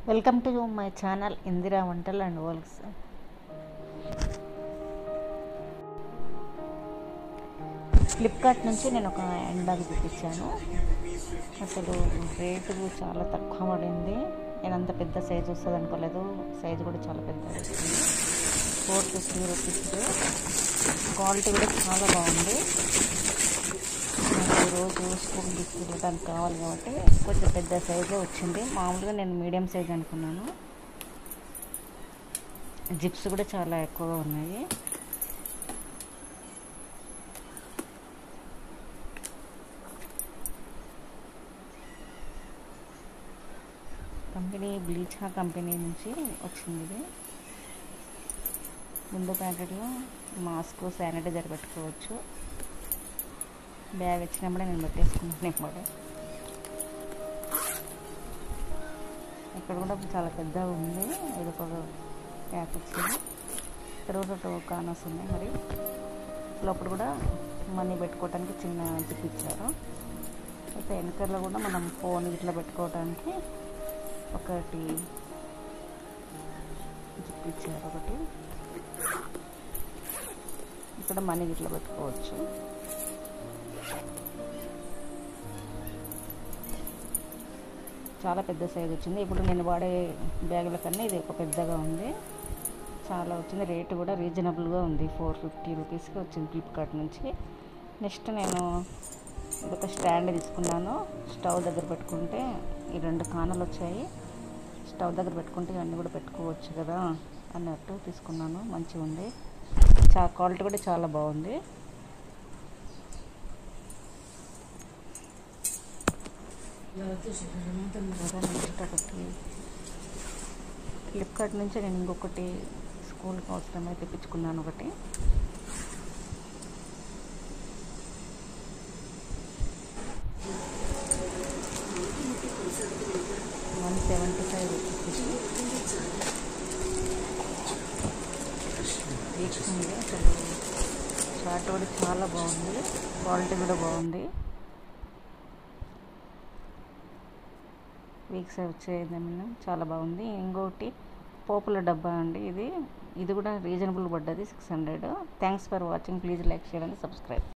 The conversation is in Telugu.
welcome to my channel Indira వంటలు అండ్ వల్స్ ఫ్లిప్కార్ట్ నుంచి నేను ఒక హ్యాండ్ బ్యాగ్ తెప్పించాను అసలు రేటు చాలా తక్కువ పడింది నేను అంత పెద్ద సైజు వస్తుంది అనుకోలేదు సైజు కూడా చాలా పెద్ద వచ్చింది ఫోర్ ఫిఫ్టీ రూపీస్ క్వాలిటీ కూడా చాలా బాగుంది నాకు రోజు స్కూల్ తీసుకెళ్ళడానికి కావాలి కాబట్టి కొంచెం పెద్ద సైజే వచ్చింది మామూలుగా నేను మీడియం సైజ్ అనుకున్నాను జిప్స్ కూడా చాలా ఎక్కువగా ఉన్నాయి కంపెనీ బ్లీచా కంపెనీ నుంచి వచ్చింది ఇది ముందు ప్యాకెట్లో మాస్క్ శానిటైజర్ పెట్టుకోవచ్చు బ్యాగ్ వచ్చినప్పుడే నేను పెట్టేసుకున్నాను ఇప్పుడు ఇక్కడ కూడా చాలా పెద్దగా ఉంది ఇది ఒక ప్యాక్ వచ్చింది తర్వాత టూ కానర్స్ ఉన్నాయి మరి లోపల కూడా మనీ పెట్టుకోవడానికి చిన్న జిప్ ఇచ్చారు అయితే వెనకల్లో కూడా మనం ఫోన్ ఇట్లా పెట్టుకోవడానికి ఒకటి జిప్ ఇచ్చారు ఒకటి ఇక్కడ మనీ ఇట్లా పెట్టుకోవచ్చు చాలా పెద్ద సైజ్ వచ్చింది ఇప్పుడు నేను వాడే బ్యాగుల కన్నా ఇది ఒక పెద్దగా ఉంది చాలా వచ్చింది రేటు కూడా రీజనబుల్గా ఉంది ఫోర్ ఫిఫ్టీ రూపీస్కి వచ్చింది ఫ్లిప్కార్ట్ నుంచి నెక్స్ట్ నేను ఒక స్టాండ్ తీసుకున్నాను స్టవ్ దగ్గర పెట్టుకుంటే ఈ రెండు కానలు వచ్చాయి స్టవ్ దగ్గర పెట్టుకుంటే ఇవన్నీ కూడా పెట్టుకోవచ్చు కదా అన్నట్టు తీసుకున్నాను మంచిగా ఉంది చా క్వాలిటీ కూడా చాలా బాగుంది నెక్స్ట్ ఒకటి ఫ్లిప్కార్ట్ నుంచి నేను ఇంకొకటి స్కూల్కి అవసరమై తెప్పించుకున్నాను ఒకటి వన్ సెవెంటీ ఫైవ్ రూపీస్ వీక్స్ ఉంది అసలు షార్ట్ కూడా చాలా బాగుంది క్వాలిటీ కూడా బాగుంది వీక్స్ వచ్చేదన్నా చాలా బాగుంది ఇంకొకటి పోపుల డబ్బా అండి ఇది ఇది కూడా రీజనబుల్ పడ్డది six hundred thanks for watching please like share and subscribe